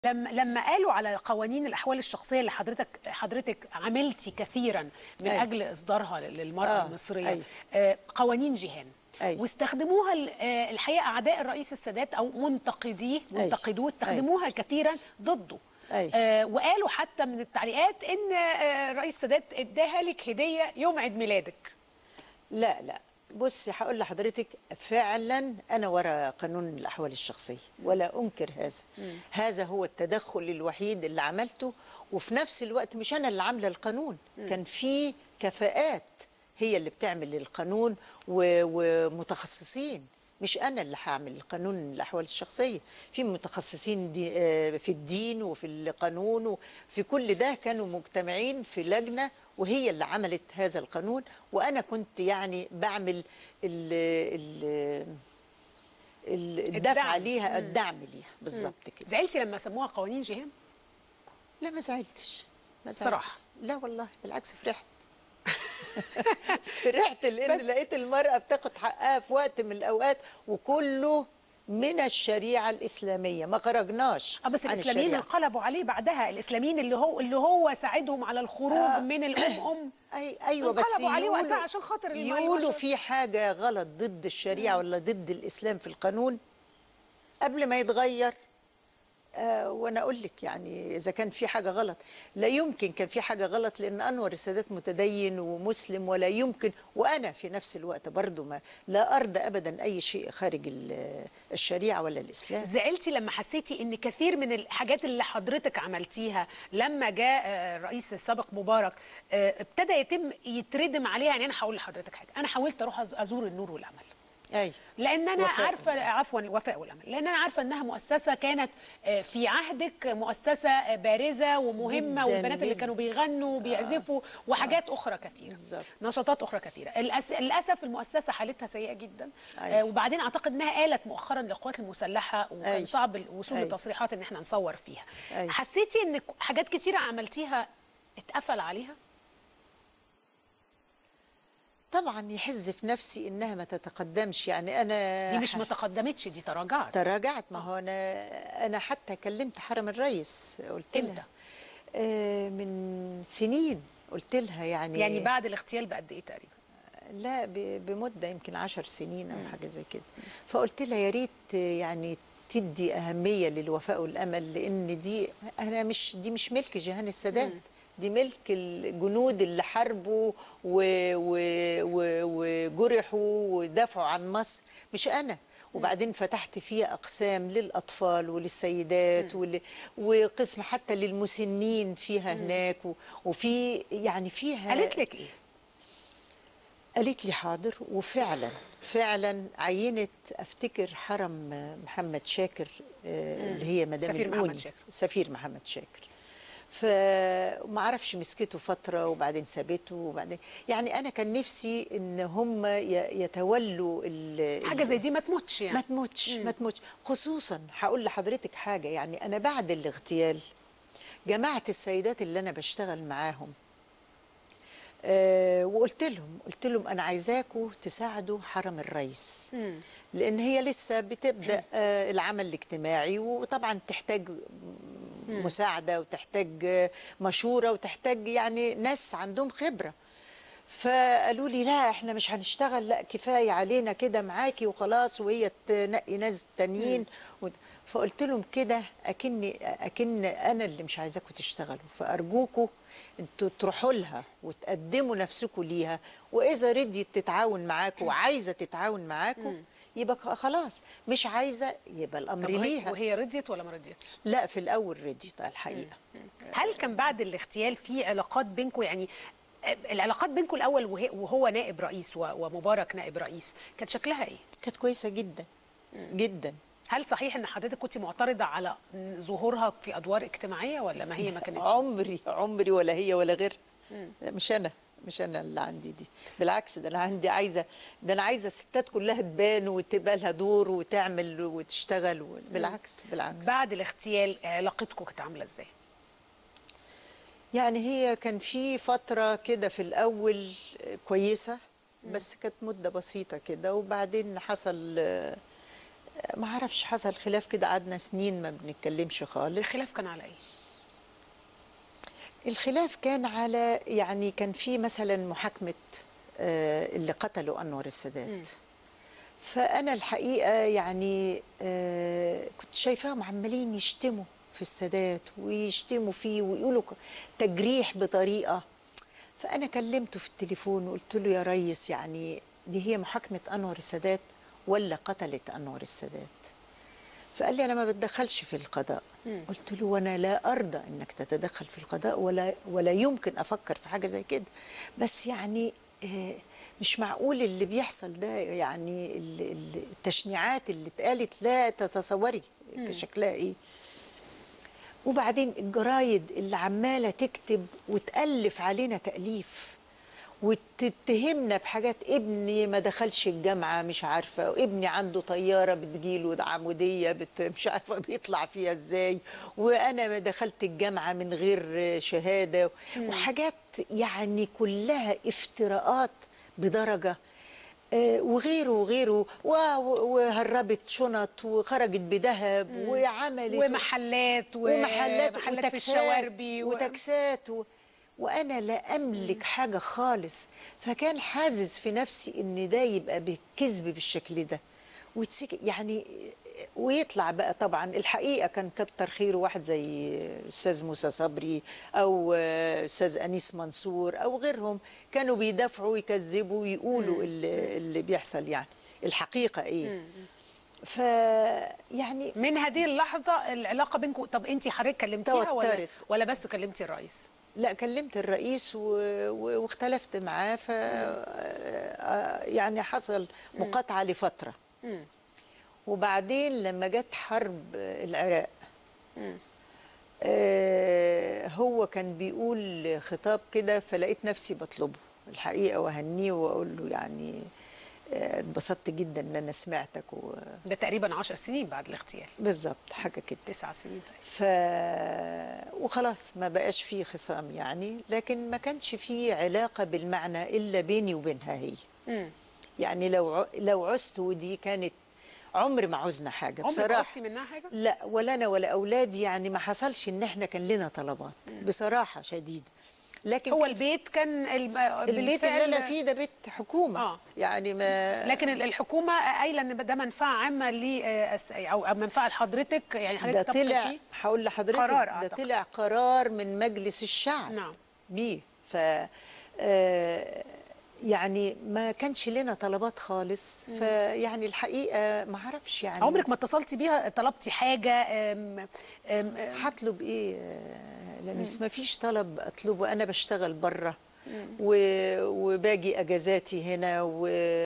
لما لما قالوا على قوانين الاحوال الشخصيه اللي حضرتك حضرتك عملتي كثيرا من أيوة. اجل اصدارها للمراه آه، المصريه أيوة. آه، قوانين جيهان أيوة. واستخدموها ال- آه، الحقيقه اعداء الرئيس السادات او منتقديه أيوة. منتقدوه استخدموها كثيرا ضده أيوة. آه وقالوا حتى من التعليقات ان آه، الرئيس السادات اداها لك هديه يوم عيد ميلادك لا لا بصي هقول لحضرتك فعلا انا ورا قانون الاحوال الشخصيه ولا انكر هذا هذا هو التدخل الوحيد اللي عملته وفي نفس الوقت مش انا اللي عامله القانون كان في كفاءات هي اللي بتعمل القانون و- ومتخصصين مش انا اللي هعمل القانون الاحوال الشخصيه في متخصصين دي آه، في الدين وفي القانون وفي كل ده كانوا مجتمعين في لجنه وهي اللي عملت هذا القانون وانا كنت يعني بعمل ال ال ال- الدفع الدعم. ليها الدعم ليها بالظبط كده زعلتي لما سموها قوانين جيهان لا ما زعلتش ما زعلتش صراحة. لا والله بالعكس فرحت فرحت لان بس- لقيت المرأة بتاخد حقها في وقت من الأوقات وكله من الشريعة الإسلامية ما خرجناش اه بس عن الاسلاميين الشريعة. انقلبوا عليه بعدها الاسلاميين اللي هو اللي هو ساعدهم على الخروج آه. من الام ام أي أيوة بس انقلبوا عليه وقتها يقولوا عشان خاطر الم- يقولوا البشر. في حاجة غلط ضد الشريعة ولا ضد الإسلام في القانون قبل ما يتغير آه وانا اقول لك يعني اذا كان في حاجه غلط لا يمكن كان في حاجه غلط لان انور السادات متدين ومسلم ولا يمكن وانا في نفس الوقت برضو ما لا ارضى ابدا اي شيء خارج ال- الشريعه ولا الاسلام زعلتي لما حسيتي ان كثير من الحاجات اللي حضرتك عملتيها لما جاء آه، الرئيس السابق مبارك آه، ابتدى يتم يتردم عليها يعني انا هقول لحضرتك حاجه انا حاولت اروح أز- ازور النور والامل ايوه لان انا وفاء عارفه عفوا الوفاء والامل لان انا عارفه انها مؤسسه كانت آه، في عهدك مؤسسه آه، بارزه ومهمه جداً، والبنات اللي جداً. كانوا بيغنوا وبيعزفوا وحاجات اخرى كثيره بالظبط. نشاطات اخرى كثيره الأس... للاسف المؤسسه حالتها سيئه جدا أيوة. آه، وبعدين اعتقد انها آلت مؤخرا للقوات المسلحه وكان أيوة. صعب الوصول أيوة. لتصريحات ان احنا نصور فيها أيوة. حسيتي ان ك- حاجات كثيره عملتيها اتقفل عليها طبعا يحز في نفسي انها ما تتقدمش يعني انا دي مش ح- ما تقدمتش دي تراجعت تراجعت ما هو انا انا حتى كلمت حرم الرئيس قلت إمتى؟ لها آه، من سنين قلت لها يعني يعني بعد الاغتيال بقد ايه تقريبا لا ب- بمده يمكن عشر سنين او حاجه زي كده فقلت لها يا ريت يعني تدي اهميه للوفاء والامل لان دي انا مش دي مش ملك جيهان السادات دي ملك الجنود اللي حاربوا و- و- و- وجرحوا ودافعوا عن مصر مش انا وبعدين فتحت فيها اقسام للاطفال وللسيدات ول... وقسم حتى للمسنين فيها هناك و... وفي يعني فيها قالت لك ايه قالت لي حاضر وفعلا فعلا عينت افتكر حرم محمد شاكر آه، اللي هي مدام سفير محمد الأوني شاكر. سفير محمد شاكر فما اعرفش مسكته فتره وبعدين سابته وبعدين يعني انا كان نفسي ان هم ي- يتولوا ال- حاجه زي دي ما تموتش ما يعني تموتش ما تموتش خصوصا هقول لحضرتك حاجه يعني انا بعد الاغتيال جمعت السيدات اللي انا بشتغل معاهم أه وقلت لهم قلت لهم انا عايزاكم تساعدوا حرم الرئيس لان هي لسه بتبدا أه العمل الاجتماعي وطبعا تحتاج مساعده وتحتاج آه، مشوره وتحتاج يعني ناس عندهم خبره فقالوا لي لا احنا مش هنشتغل لا كفايه علينا كده معاكي وخلاص وهي تنقي ناس تانيين و... فقلت لهم كده اكني اكن انا اللي مش عايزاكم تشتغلوا فارجوكوا انتوا تروحوا لها وتقدموا نفسكم ليها واذا رضيت تتعاون معاكم وعايزه تتعاون معاكم يبقى خلاص مش عايزه يبقى الامر طب وهي- ليها وهي رضيت ولا ما رضيتش لا في الاول رضيت الحقيقه هل كان بعد الاغتيال في علاقات بينكم يعني آه، العلاقات بينكم الاول وهي- وهو نائب رئيس و- ومبارك نائب رئيس كانت شكلها ايه كانت كويسه جدا جدا هل صحيح ان حضرتك كنت معترضه على ظهورها في ادوار اجتماعيه ولا ما هي ما كانتش عمري عمري ولا هي ولا غيرها لا مش انا مش انا اللي عندي دي بالعكس ده انا عندي عايزه ده انا عايزه الستات كلها تبان وتبقى لها دور وتعمل وتشتغل و- بالعكس بالعكس بعد الاغتيال علاقتكم كانت عامله ازاي يعني هي كان في فتره كده في الاول كويسه بس كانت مده بسيطه كده وبعدين حصل آه، ما اعرفش حصل خلاف كده قعدنا سنين ما بنتكلمش خالص الخلاف كان على ايه الخلاف كان على يعني كان في مثلا محاكمة آه، اللي قتلوا أنور السادات فأنا الحقيقة يعني آه، كنت شايفاهم عمالين يشتموا في السادات ويشتموا فيه ويقولوا ك- تجريح بطريقة فأنا كلمته في التليفون وقلت له يا ريس يعني دي هي محاكمة أنور السادات ولا قتلت أنور السادات فقال لي انا ما بتدخلش في القضاء قلت له وانا لا ارضى انك تتدخل في القضاء ولا ولا يمكن افكر في حاجه زي كده بس يعني آه، مش معقول اللي بيحصل ده يعني ال- ال- التشنيعات اللي اتقالت لا تتصوري شكلها ايه وبعدين الجرايد اللي عماله تكتب وتالف علينا تاليف وتتهمنا بحاجات ابني ما دخلش الجامعه مش عارفه وابني عنده طياره بتجيله ده عموديه بت مش عارفه بيطلع فيها ازاي وانا ما دخلت الجامعه من غير شهاده وحاجات يعني كلها افتراءات بدرجه آه، وغيره وغيره و- و- وهربت شنط وخرجت بذهب وعملت ومحلات و- ومحلات محلات في وتاكسات الشواربي و- وتاكسات و... وانا لا املك حاجه خالص فكان حازز في نفسي ان ده يبقى بالكذب بالشكل ده وتسيك يعني ويطلع بقى طبعا الحقيقه كان كتر خيره واحد زي استاذ موسى صبري او استاذ انيس منصور او غيرهم كانوا بيدافعوا ويكذبوا ويقولوا اللي, اللي بيحصل يعني الحقيقه ايه ف يعني من هذه اللحظه العلاقه بينكم طب انت حضرتك كلمتيها ولا توترت. ولا بس كلمتي الرئيس لا كلمت الرئيس و... و... واختلفت معاه ف آه، يعني حصل مقاطعة لفترة وبعدين لما جت حرب العراق آه، هو كان بيقول خطاب كده فلقيت نفسي بطلبه الحقيقة وهنيه وأقول له يعني آه، اتبسطت جدا ان انا سمعتك و... ده تقريبا 10 سنين بعد الاغتيال بالظبط حاجه كده تسع سنين طيب ف وخلاص ما بقاش فيه خصام يعني لكن ما كانش فيه علاقة بالمعنى إلا بيني وبينها هي يعني لو ع- لو عزت ودي كانت عمر ما عزنا حاجة عمرك بصراحة عوزتي منها حاجة؟ لا ولا أنا ولا أولادي يعني ما حصلش إن إحنا كان لنا طلبات بصراحة شديدة لكن هو كان البيت كان الب- البيت اللي أنا بالفعل- فيه ده بيت حكومة آه. يعني ما لكن ال- الحكومه قايله ان ده منفعه عامه ل او أو منفعه لحضرتك يعني ده حضرتك تبقى طلع فيه هقول لحضرتك قرار ده أعتقد. طلع قرار من مجلس الشعب نعم. بيه ف آه، يعني ما كانش لنا طلبات خالص فيعني الحقيقه ما اعرفش يعني عمرك ما اتصلتي بيها طلبتي حاجه أم أم أم هطلب ايه آه، لميس ما فيش طلب اطلبه انا بشتغل بره و- وباجي اجازاتي هنا و